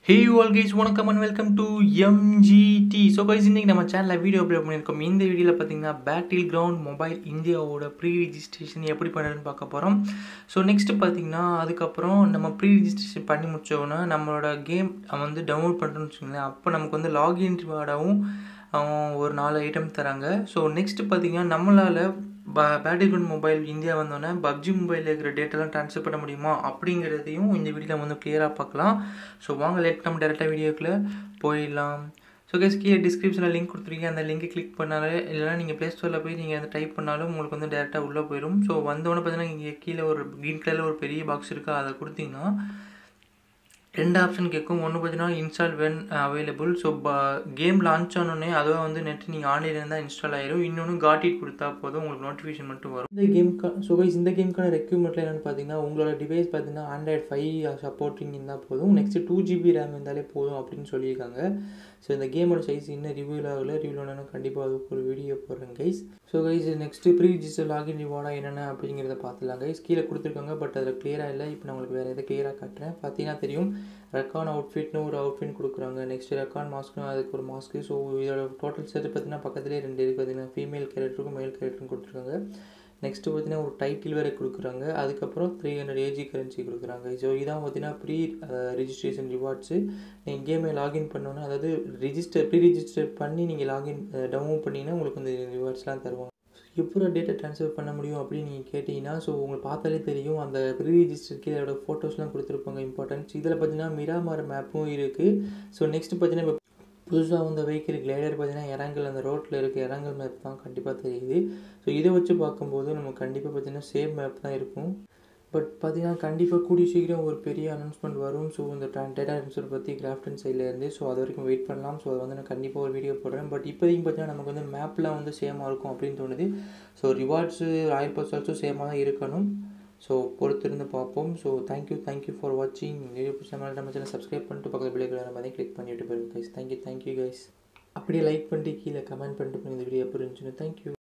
ஹே all guys வணக்கம் and welcome to MGT so guys இன்றைக்கி நம்ம சேனலில் வீடியோ அப்லோட் பண்ணியிருக்கோம் இந்த வீடியோவில் பார்த்தீங்கன்னா பேட்டில் கிரவுண்ட் மொபைல் இந்தியாவோட ப்ரீ ரிஜிஸ்ட்ரேஷன் எப்படி பண்ணுறதுன்னு பார்க்க போகிறோம் ஸோ நெக்ஸ்ட்டு பார்த்தீங்கன்னா அதுக்கப்புறம் நம்ம ப்ரீ ரிஜிஸ்ட்ரேஷன் பண்ணி முடிச்சோன்னா நம்மளோட கேம் வந்து டவுன்லோட் பண்ணுறோன்னு வச்சுக்கோங்களேன் அப்போ நமக்கு வந்து லாகின் ரிவார்டாகவும் ஒரு நாலு ஐட்டம் தராங்க ஸோ நெக்ஸ்ட்டு பார்த்தீங்கன்னா நம்மளால் ப பேட்டில் கிரவுண்ட் மொபைல் இந்தியா வந்தோடனே பப்ஜி மொபைலில் இருக்கிற டேட்டாலாம் ட்ரான்ஸ்ஃபர் பண்ண முடியுமா அப்படிங்கிறதையும் இந்த வீடியோவில் வந்து கிளியராக பார்க்கலாம் ஸோ வாங்க லேட் நம்ம டேரெக்டாக வீடியோக்குள்ளே போயிடலாம் ஸோ கேஸ் கீழே டிஸ்கிரிப்ஷனில் லிங்க் கொடுத்துருக்கீங்க அந்த லிங்கை கிளிக் பண்ணாலே இல்லைனா நீங்கள் ப்ளே ஸ்டோரில் போய் நீங்கள் அதை டைப் பண்ணாலும் உங்களுக்கு வந்து டேரெக்டாக உள்ளே போயிடும் ஸோ வந்தோடனே பார்த்தீங்கன்னா இங்கே கீழே ஒரு க்ரீன் கலரில் ஒரு பெரிய பாக்ஸ் இருக்குது அதை கொடுத்தீங்கன்னா ரெண்டு ஆப்ஷன் கேட்கும் ஒன்று பார்த்தீங்கன்னா install when available so game launch ஆனோடனே அதுவாக வந்து நெட் நீங்கள் ஆன்லைனில் இருந்தால் இன்ஸ்டால் ஆயிரும் இன்னொன்று காட்டிட் கொடுத்தா போதும் உங்களுக்கு நோட்டிஃபிகேஷன் மட்டும் வரும் இந்த கேம்க்கா ஸோ கைஸ் இந்த கேமுக்கான ரெக்யூப்மெண்ட்டில் என்னென்னு பார்த்தீங்கன்னா உங்களோட டிவைஸ் பார்த்தீங்கன்னா ஆண்ட்ராய்ட் ஃபைவ் சப்போர்ட்டிங் இருந்தால் போதும் நெக்ஸ்ட்டு டூ ஜிபி ரேம் இருந்தாலே போதும் அப்படின்னு சொல்லியிருக்காங்க ஸோ இந்த கேமோட சைஸ் இன்னும் ரிவ்யூவில் ஆகல ரிவ்யூ ஆனால் கண்டிப்பாக அதுக்கு ஒரு வீடியோ போடுறேன் guys so guys next pre register login ரிவார்டாக என்னென்ன அப்படிங்கிறத பார்த்துலாம் கைஸ் கீழே கொடுத்துருக்காங்க பட் அதில் கிளியராக இல்லை இப்போ நான் உங்களுக்கு வேறு எதாவது கிளியராக காட்டுறேன் பார்த்தீங்கன்னா தெரியும் ரெக்கான் அவுட்ஃபிட்னு ஒரு அவுட்ஃபிட் கொடுக்குறாங்க நெக்ஸ்ட் ரெக்கான் மாஸ்க்னு அதுக்கு ஒரு மாஸ்க்கு ஸோ இதோட டோட்டல் செட் பார்த்தீங்கன்னா பக்கத்துலேயே ரெண்டு இருக்குது பார்த்தீங்கன்னா ஃபீமேல் கேரக்டருக்கும் மேல் கேரக்டரும் கொடுத்துருக்காங்க நெக்ஸ்ட்டு பார்த்தீங்கன்னா ஒரு டைட்டில் வேறு கொடுக்குறாங்க அதுக்கப்புறம் த்ரீ ஹண்ட்ரட் ஏஜி கரன்சி கொடுக்குறாங்க ஸோ இதான் பார்த்தீங்கன்னா ப்ரீ ரிஜிஸ்ட்ரேஷன் ரிவார்ட்ஸு நீங்கள் கேமை லாகின் பண்ணோன்னா அதாவது ரிஜிஸ்டர் ப்ரீ ரிஜிஸ்டர் பண்ணி நீங்கள் லாகின் டவுன்லோட் பண்ணிங்கன்னா உங்களுக்கு வந்து ரிவார்ட்ஸ்லாம் தருவாங்க எப்போ டேட்டா ட்ரான்ஸ்ஃபர் பண்ண முடியும் அப்படின்னு நீங்கள் கேட்டிங்கன்னா ஸோ உங்களுக்கு பார்த்தாலே தெரியும் அந்த ப்ரீ ரிஜிஸ்டருக்கு இதோட ஃபோட்டோஸ்லாம் கொடுத்துருப்பாங்க இம்பார்ட்டன்ஸ் இதில் பார்த்தீங்கன்னா மிராமார் மேப்பும் இருக்குது ஸோ நெக்ஸ்ட் பார்த்தீங்கன்னா இப்போ புதுசாக வந்த வெஹிக்கிள் கிளைடர் பார்த்தீங்கன்னா இறங்கல் அந்த ரோட்டில் இருக்க இறங்கல் மேப் தான் கண்டிப்பாக தெரியுது ஸோ இதை வச்சு பார்க்கும்போது நம்ம கண்டிப்பாக பார்த்தீங்கன்னா சேம் மேப் தான் இருக்கும் பட் பார்த்தீங்கன்னா கண்டிப்பாக கூடிய சீக்கிரம் ஒரு பெரிய அனௌன்ஸ்மெண்ட் வரும் ஸோ இந்த டேட்டா ட்ரான்ஸ்ஃபர் பற்றி கிராஃப்டன் சைட்லேருந்து ஸோ அது வரைக்கும் வெயிட் பண்ணலாம் ஸோ அதை வந்து நான் கண்டிப்பாக ஒரு வீடியோ போடுறேன் பட் இப்போதைக்கு பார்த்தீங்கன்னா நமக்கு வந்து மேப்லாம் வந்து சேமாக இருக்கும் அப்படின்னு தோணுது so rewards royal pass also சேமாக தான் இருக்கணும் ஸோ பொறுத்திருந்து பார்ப்போம் ஸோ தேங்க்யூ தேங்க்யூ ஃபார் வாட்சிங் வீடியோ பிடிச்ச மாதிரி நம்ம சேனல் சப்ஸ்கிரைப் பண்ணிட்டு பக்கத்தில் பிள்ளைகளை நம்ம தான் கிளிக் பண்ணிட்டு போயிருங்க கைஸ் தேங்க்யூ தேங்க்யூ கைஸ் அப்படியே லைக் பண்ணிட்டு கீழே கமெண்ட் பண்ணிட்டு இந்த வீடியோ எப்படி இருந்துச்சுன்னு தேங்க்யூ